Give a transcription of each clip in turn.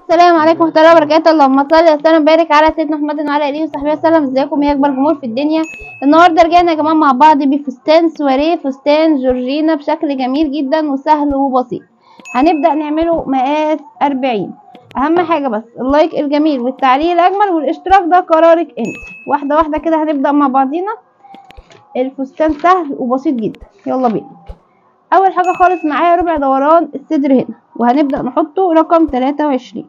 السلام عليكم ورحمة الله وبركاته اللهم صل وسلم وبارك على سيدنا محمد وعلى آله وصحبه وسلم ازيكم يا أكبر جمهور في الدنيا النهاردة رجعنا يا جماعة مع بعض بفستان سواريه فستان جورجينا بشكل جميل جدا وسهل وبسيط هنبدأ نعمله مقاس 40 أهم حاجة بس اللايك الجميل والتعليق الأجمل والاشتراك ده قرارك انت واحدة واحدة كده هنبدأ مع بعضينا الفستان سهل وبسيط جدا يلا بينا اول حاجه خالص معايا ربع دوران الصدر هنا وهنبدا نحطه رقم 23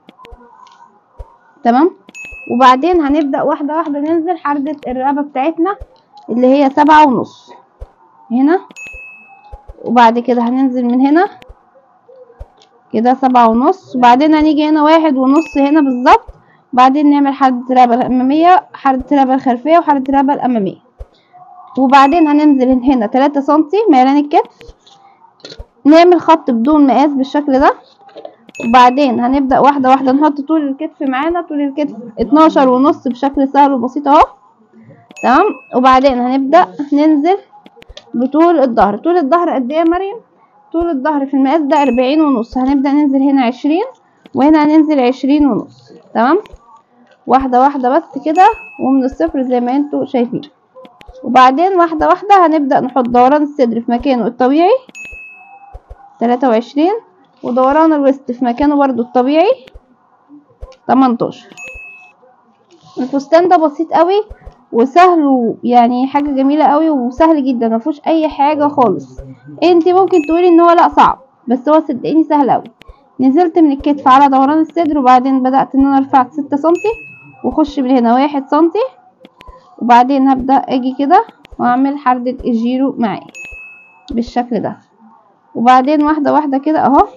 تمام وبعدين هنبدا واحده واحده ننزل حردة الرقبه بتاعتنا اللي هي سبعة ونص هنا وبعد كده هننزل من هنا كده سبعة ونص وبعدين هنيجي هنا واحد ونص هنا بالظبط وبعدين نعمل حردة الرقبة الأمامية حردة الرقبة الخلفية وحردة الرقبة الأمامية وبعدين هننزل هنا تلاتة سنتي ميلان الكتف نعمل خط بدون مقاس بالشكل ده وبعدين هنبدأ واحدة واحدة نحط طول الكتف معانا طول الكتف اتناشر ونص بشكل سهل وبسيط اهو تمام وبعدين هنبدأ ننزل بطول الظهر طول الظهر قد ايه يا مريم طول الظهر في المقاس ده أربعين ونص هنبدأ ننزل هنا عشرين وهنا هننزل عشرين ونص تمام واحدة واحدة بس كده ومن الصفر زي ما انتوا شايفين وبعدين واحدة واحدة هنبدأ نحط دوران الصدر في مكانه الطبيعي تلاتة وعشرين ودوران الوسط في مكانه برضو الطبيعي تمنتاشر الفستان ده بسيط قوي وسهل ويعني حاجة جميلة قوي وسهل جدا مفيهوش اي حاجة خالص انت ممكن تقولي ان هو لا صعب بس هو صدقيني سهل قوي نزلت من الكتف على دوران الصدر وبعدين بدأت ان انا رفعت ستة سنتي واخش من هنا واحد سنتي وبعدين هبدأ اجي كده واعمل حردة الجيرو معايا بالشكل ده وبعدين واحدة واحدة كده اهو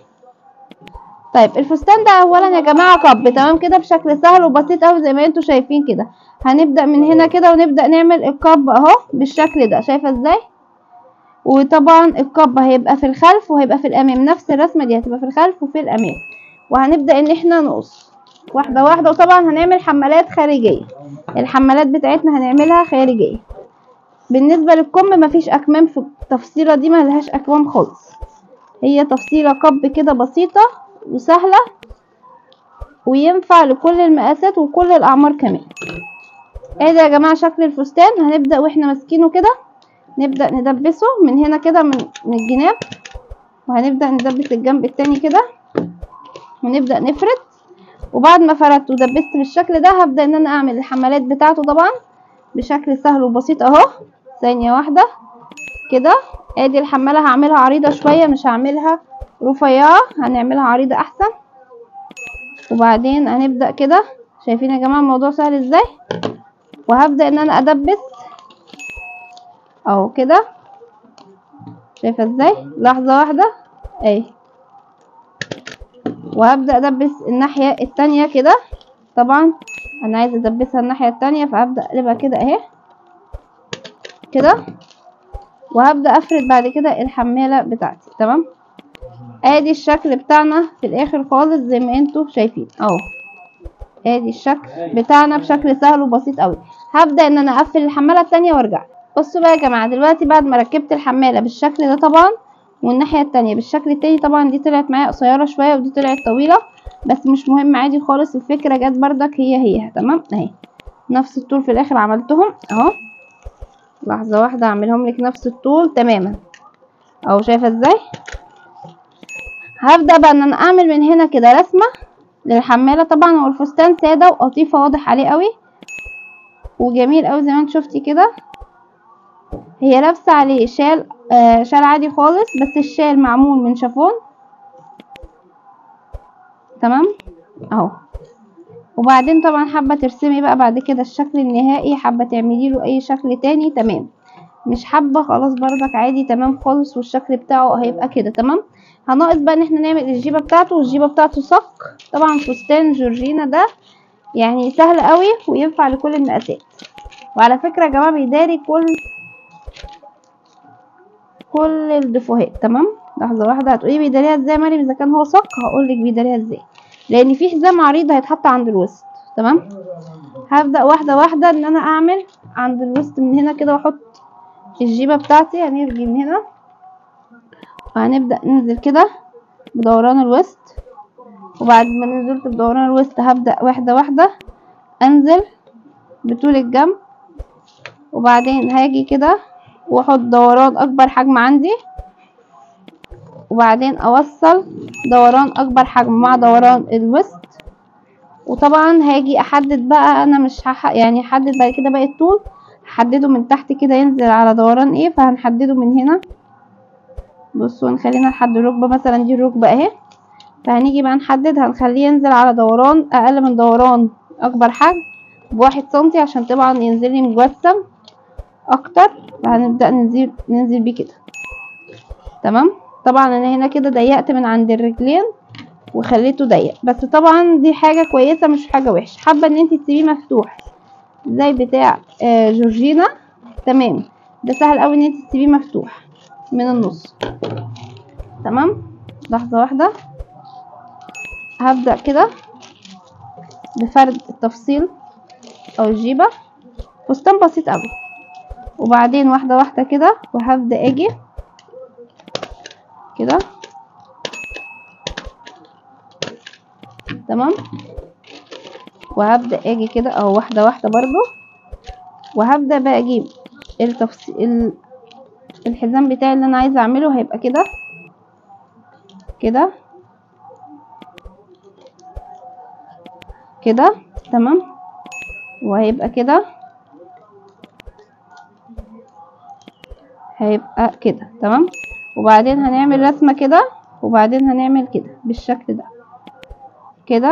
طيب الفستان ده اولا يا جماعة قب تمام كده بشكل سهل وبسيط اوي زي ما انتوا شايفين كده هنبدأ من هنا كده ونبدأ نعمل القب اهو بالشكل ده شايفة ازاي وطبعا القب هيبقى في الخلف وهيبقى في الامام نفس الرسمة دي هتبقى في الخلف وفي الامام وهنبدأ ان احنا نقص واحدة واحدة وطبعا هنعمل حمالات خارجية الحمالات بتاعتنا هنعملها خارجية بالنسبة للكم مفيش اكمام في التفصيلة دي ملهاش اكمام خالص هي تفصيلة قب كده بسيطة وسهلة وينفع لكل المقاسات وكل الأعمار كمان ادي يا جماعة شكل الفستان هنبدأ واحنا ماسكينه كده نبدأ ندبسه من هنا كده من, من الجناب وهنبدأ ندبس الجنب التاني كده ونبدأ نفرد وبعد ما فردت ودبست بالشكل ده هبدأ ان انا اعمل الحمالات بتاعته طبعا بشكل سهل وبسيط اهو ثانية واحدة كده ادي الحمالة هعملها عريضة شوية مش هعملها رفيعة هنعملها عريضة احسن وبعدين هنبدأ كده شايفين يا جماعة الموضوع سهل ازاي وهبدأ ان انا ادبس اهو كده شايفة ازاي لحظة واحدة اهي وهبدأ ادبس الناحية التانية كده طبعا انا عايزة ادبسها الناحية التانية فهبدأ اقلبها كده اهي كده وهبدأ افرد بعد كده الحمالة بتاعتي تمام ادي الشكل بتاعنا في الاخر خالص زي ما انتوا شايفين اهو ادي الشكل بتاعنا بشكل سهل وبسيط قوي هبدأ ان انا اقفل الحمالة التانية وارجع بصوا بقى يا جماعة دلوقتي بعد ما ركبت الحمالة بالشكل ده طبعا والناحية التانية بالشكل التاني طبعا دي طلعت معايا قصيرة شوية ودي طلعت طويلة بس مش مهم عادي خالص الفكرة جت بردك هي هي تمام اهي نفس الطول في الاخر عملتهم اهو لحظة واحدة اعملهم لك نفس الطول تماما اهو شايفة ازاي هبدأ بقى ان انا اعمل من هنا كده رسمة للحمالة طبعا هو الفستان سادة وقطيفة واضح عليه قوي وجميل قوي زي ما انت شفتي كده هي لابسة عليه شال آه شال عادي خالص بس الشال معمول من شافون تمام اهو وبعدين طبعا حابة ترسمي بقى بعد كده الشكل النهائي حابة تعملي له اي شكل تاني تمام مش حابة خلاص بردك عادي تمام خالص والشكل بتاعه هيبقى كده تمام هناقص بقى ان احنا نعمل الجيبة بتاعته والجيبة بتاعته صك طبعا فستان جورجينا ده يعني سهل قوي وينفع لكل المقاسات وعلى فكرة يا جماعة بيداري كل كل الدفوهات تمام لحظة واحدة هتقولي بيداريها ازاي يا مريم اذا كان هو صك هقولك بيداريها ازاي لان في حزام عريض هيتحط عند الوسط تمام هبدأ واحدة واحدة ان انا اعمل عند الوسط من هنا كده واحط الجيبة بتاعتي هنيجي من هنا وهنبدأ ننزل كده بدوران الوسط وبعد ما نزلت بدوران الوسط هبدأ واحدة واحدة انزل بطول الجنب وبعدين هاجي كده واحط دوران اكبر حجم عندي وبعدين اوصل دوران اكبر حجم مع دوران الوسط وطبعا هاجي احدد بقى انا مش هح... يعني احدد بعد كده باقي الطول هحدده من تحت كده ينزل على دوران ايه فهنحدده من هنا بصوا نخلينا لحد الركبه مثلا دي الركبه اهي فهنيجي بقى نحدد هنخليه ينزل على دوران اقل من دوران اكبر حجم بواحد سنتي عشان طبعا ينزل لي مجسم اكتر فهنبدا ننزل ننزل بيه كده تمام طبعا انا هنا كده ضيقت من عند الرجلين وخليته ضيق بس طبعا دي حاجه كويسه مش حاجه وحشه حابه ان انت تسيبيه مفتوح زي بتاع آه جورجينا تمام ده سهل قوي ان انت تسيبيه مفتوح من النص تمام لحظه واحده هبدا كده بفرد التفصيل او الجيبه فستان بسيط قوي وبعدين واحده واحده كده وهبدا اجي كده تمام وهبدا اجي كده او واحده واحده برضو وهبدا بقى اجيب التفصيل الحزام بتاعي اللي انا عايزه اعمله هيبقى كده كده كده تمام وهيبقى كده هيبقى كده تمام وبعدين هنعمل رسمه كده وبعدين هنعمل كده بالشكل ده كده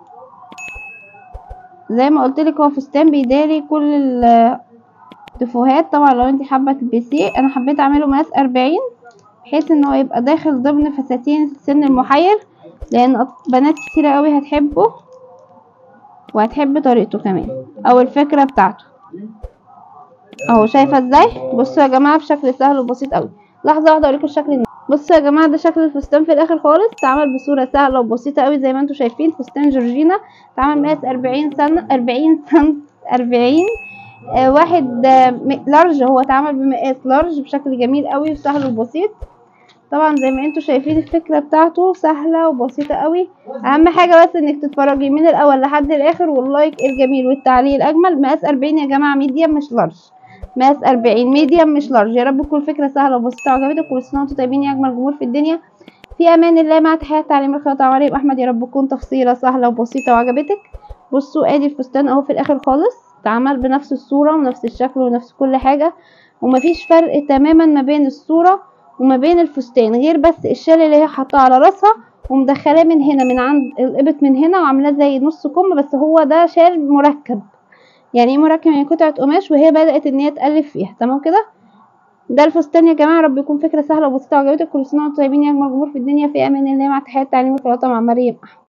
زي ما قلت لك هو فستان بيداري كل الدفوهات طبعا لو انت حابه تلبسيه انا حبيت اعمله مقاس 40 بحيث ان هو يبقى داخل ضمن فساتين السن المحير لان بنات كتيره قوي هتحبه وهتحب طريقته كمان او الفكره بتاعته اهو شايفه ازاي بصوا يا جماعه بشكل سهل وبسيط قوي لحظه واحده اوريكم الشكل بصوا يا جماعه ده شكل الفستان في الاخر خالص اتعمل بصوره سهله وبسيطه قوي زي ما انتم شايفين فستان جورجينا اتعمل مقاس 40 سنه 40 سم 40 آه واحد آه لارج هو اتعمل بمقاس لارج بشكل جميل قوي وسهل وبسيط طبعا زي ما انتم شايفين الفكره بتاعته سهله وبسيطه قوي اهم حاجه بس انك تتفرجي من الاول لحد الاخر واللايك الجميل والتعليق الاجمل مقاس 40 يا جماعه ميديم مش لارج مقاس 40 ميديم مش لارج يا رب تكون الفكره سهله وبسيطه وعجبتك كل سنه وانتم طيبين يا اجمل جمهور في الدنيا في امان الله مع تحيات تعليم الخياطه مريم احمد يا رب تكون تفصيله سهله وبسيطه وعجبتك بصوا ادي الفستان اهو في الاخر خالص اتعمل بنفس الصوره ونفس الشكل ونفس كل حاجه ومفيش فرق تماما ما بين الصوره وما بين الفستان غير بس الشال اللي هي حاطاه على راسها ومدخلاه من هنا من عند الابط من هنا وعاملاه زي نص كم بس هو ده شال مركب يعني ايه مركب يعني قطعه قماش وهي بدات ان هي تالف فيها تمام كده ده الفستان يا جماعه رب يكون فكره سهله وبسيطه وعجبتك كل سنه وانتم طيبين يا اجمل جمهور في الدنيا في امان الله مع تحيات تعليم الخياطه مع مريم احمد